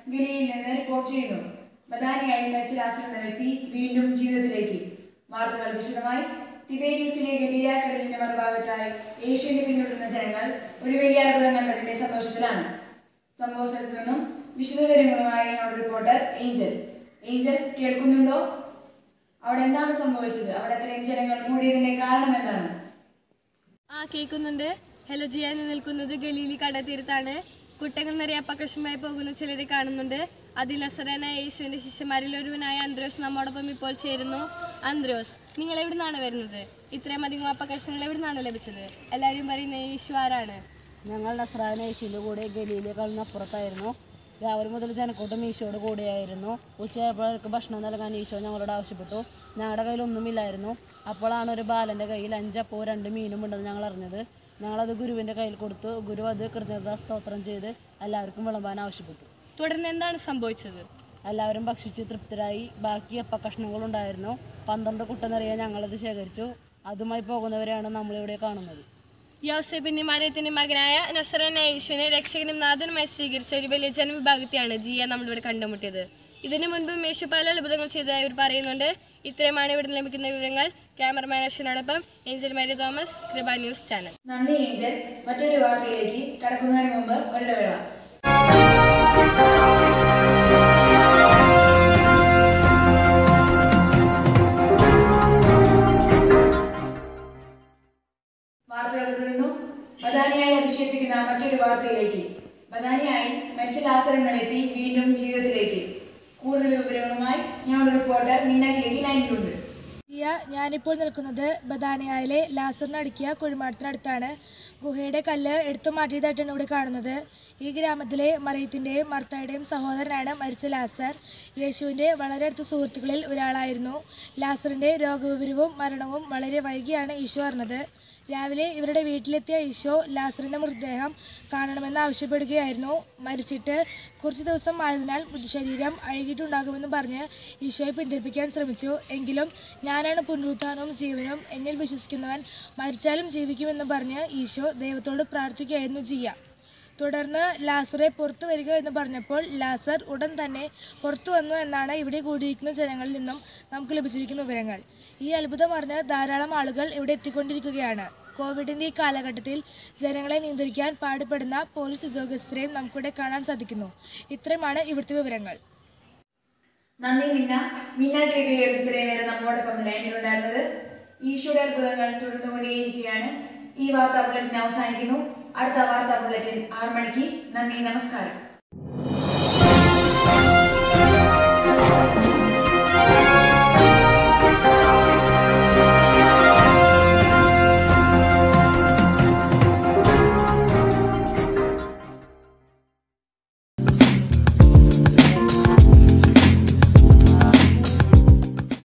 ഗലിയിൽ നിന്ന് റിപ്പോർട്ട് ചെയ്യുന്നു ബദാനിയായി മരിച്ച ലാസർ എന്ന വ്യക്തി വീണ്ടും ജീവിതത്തിലേക്ക് വാർത്തകൾ വിശദമായി തിബേരിയസിലെ ഗലീല കടലിന്റെ മറുഭാഗത്തായി യേശുവിനെ പിന്തുടരുന്ന ജനങ്ങൾ ഒരു വലിയ അത്ഭുതം കണ്ടതിന്റെ സന്തോഷത്തിലാണ് സംഭവ സ്ഥലത്ത് നിന്നും വിശദവിവരങ്ങളുമായി ഞങ്ങളുടെ റിപ്പോർട്ടർ ഏഞ്ചൽ ഏഞ്ചൽ കേൾക്കുന്നുണ്ടോ അവിടെ എന്താണ് സംഭവിച്ചത് അവിടെ അത്രയും ജനങ്ങൾ കൂടിയതിന്റെ കാരണം എന്താണ് ആ കേൾക്കുന്നുണ്ട് ഹലോ ജിയാൻ നിൽക്കുന്നത് ഗലീലി കടതീരത്താണ് കുട്ടങ്ങൾ നിറയെ അപകർഷമായി പോകുന്ന ചിലരെ കാണുന്നുണ്ട് അതിൽ നസറാനായ യേശുവിന്റെ ശിഷ്യന്മാരിൽ ഒരുവനായ അന്ത്രോസ് നമ്മോടൊപ്പം ഇപ്പോൾ ചേരുന്നു അന്ത്രോസ് നിങ്ങൾ എവിടെ നിന്നാണ് വരുന്നത് ഇത്രയും അധികം അപകർഷങ്ങൾ എവിടെ നിന്നാണ് ലഭിച്ചത് എല്ലാവരും പറയുന്ന യേശു ആരാണ് ഞങ്ങൾ നസ്രായന യേശുവിൻ്റെ കൂടെ ഗലീലകളിൽ അപ്പുറത്തായിരുന്നു രാവിലെ മുതൽ ജനക്കൂട്ടം ഈശോയുടെ കൂടെയായിരുന്നു ഉച്ചയായപ്പോഴേക്ക് ഭക്ഷണം നൽകാൻ ഈശോ ഞങ്ങളോട് ആവശ്യപ്പെട്ടു ഞങ്ങളുടെ കയ്യിൽ ഒന്നുമില്ലായിരുന്നു അപ്പോഴാണ് ഒരു ബാലൻ്റെ കയ്യിൽ അഞ്ചപ്പോ രണ്ട് മീനും ഉണ്ടെന്ന് ഞങ്ങൾ അറിഞ്ഞത് ഞങ്ങളത് ഗുരുവിൻ്റെ കയ്യിൽ കൊടുത്തു ഗുരു അത് കൃതജ്ഞതാ സ്തോത്രം ചെയ്ത് എല്ലാവർക്കും വിളമ്പാൻ ആവശ്യപ്പെട്ടു തുടർന്ന് എന്താണ് സംഭവിച്ചത് എല്ലാവരും ഭക്ഷിച്ച് തൃപ്തരായി ബാക്കി അപ്പക്കഷ്ണങ്ങളുണ്ടായിരുന്നു പന്ത്രണ്ട് കുട്ട നിറയെ ഞങ്ങളത് ശേഖരിച്ചു അതുമായി പോകുന്നവരെയാണ് നമ്മളിവിടെ കാണുന്നത് യോസെഫിന്റെ മറിയത്തിന്റെ മകനായ നസറാനായ യേശുവിനെ രക്ഷകനും നാഥനുമായി സ്വീകരിച്ച ഒരു വലിയ ജനവിഭാഗത്തെയാണ് ജിയ നമ്മളിവിടെ കണ്ടുമുട്ടിയത് ഇതിനു മുൻപും യേശു പല അത്ഭുതങ്ങൾ ചെയ്തതായി ഇവർ പറയുന്നുണ്ട് ഇത്രയുമാണ് ഇവിടെ നിന്ന് ലഭിക്കുന്ന വിവരങ്ങൾ ക്യാമറമാൻ അശ്വിനോടൊപ്പം ഏഞ്ചൽ മാരി തോമസ് കൃപ ന്യൂസ് ചാനൽ നന്ദി ഏഞ്ചൽ മറ്റൊരു വാർത്തയിലേക്ക് കടക്കുന്നതിന് മുമ്പ് ഒരിടവേള വാർത്തകൾ തുടരുന്നു ബദാനിയായി അധിക്ഷേപിക്കുന്ന മറ്റൊരു വാർത്തയിലേക്ക് ബദാനിയായി മരിച്ച ലാസർ എന്ന വ്യക്തി വീണ്ടും ജീവിതത്തിലേക്ക് കൂടുതൽ വിവരങ്ങളുമായി ഞങ്ങളുടെ റിപ്പോർട്ടർ മിന്ന ക്ലിനി ലൈനിലുണ്ട് ിയ ഞാനിപ്പോൾ നിൽക്കുന്നത് ബദാനിയയിലെ ലാസറിനടുക്കിയ കുഴിമാടത്തിനടുത്താണ് ഗുഹയുടെ കല്ല് എടുത്തു മാറ്റിയതായിട്ടാണ് ഇവിടെ കാണുന്നത് ഈ ഗ്രാമത്തിലെ മറിയത്തിൻ്റെയും മർത്തയുടെയും സഹോദരനാണ് മരിച്ച ലാസർ യേശുവിൻ്റെ വളരെ അടുത്ത സുഹൃത്തുക്കളിൽ ഒരാളായിരുന്നു ലാസറിൻ്റെ രോഗവിവരവും മരണവും വളരെ വൈകിയാണ് ഈശോ അറിഞ്ഞത് രാവിലെ ഇവരുടെ വീട്ടിലെത്തിയ ഈശോ ലാസറിന്റെ മൃതദേഹം കാണണമെന്ന് ആവശ്യപ്പെടുകയായിരുന്നു മരിച്ചിട്ട് കുറച്ച് ദിവസം ആയതിനാൽ മൃതശരീരം അഴുകിയിട്ടുണ്ടാകുമെന്ന് പറഞ്ഞ് ഈശോയെ പിന്തിരിപ്പിക്കാൻ ശ്രമിച്ചു എങ്കിലും ഞാനാണ് പുനരുത്ഥാനവും ജീവനും എന്നിൽ വിശ്വസിക്കുന്നവൻ മരിച്ചാലും ജീവിക്കുമെന്ന് പറഞ്ഞ് ഈശോ ദൈവത്തോട് പ്രാർത്ഥിക്കുകയായിരുന്നു ചെയ്യുക തുടർന്ന് ലാസറെ പുറത്തു വരിക എന്ന് പറഞ്ഞപ്പോൾ ലാസർ ഉടൻ തന്നെ പുറത്തു വന്നു എന്നാണ് ഇവിടെ കൂടിയിരിക്കുന്ന ജനങ്ങളിൽ നിന്നും നമുക്ക് ലഭിച്ചിരിക്കുന്ന വിവരങ്ങൾ ഈ അത്ഭുതം അറിഞ്ഞ് ധാരാളം ആളുകൾ ഇവിടെ എത്തിക്കൊണ്ടിരിക്കുകയാണ് കോവിഡിന്റെ ഈ കാലഘട്ടത്തിൽ ജനങ്ങളെ നിയന്ത്രിക്കാൻ പാടുപെടുന്ന പോലീസ് ഉദ്യോഗസ്ഥരെയും നമുക്കിവിടെ കാണാൻ സാധിക്കുന്നു ഇത്രയുമാണ് ഇവിടുത്തെ വിവരങ്ങൾ നന്ദി മിന്ന മിന്ന ടിവിയായിരുന്നു ഇത്രയും നേരം നമ്മോടൊപ്പം ലൈനിലുണ്ടായിരുന്നത് ഈശോയുടെ അത്ഭുതങ്ങൾ തുടർന്നുകൊണ്ടേയിരിക്കുകയാണ് ഈ വാർത്താ ബുള്ളറ്റിൻ അവസാനിക്കുന്നു അടുത്ത വാർത്താ ബുള്ളറ്റിൻ ആറ് മണിക്ക് നന്ദി നമസ്കാരം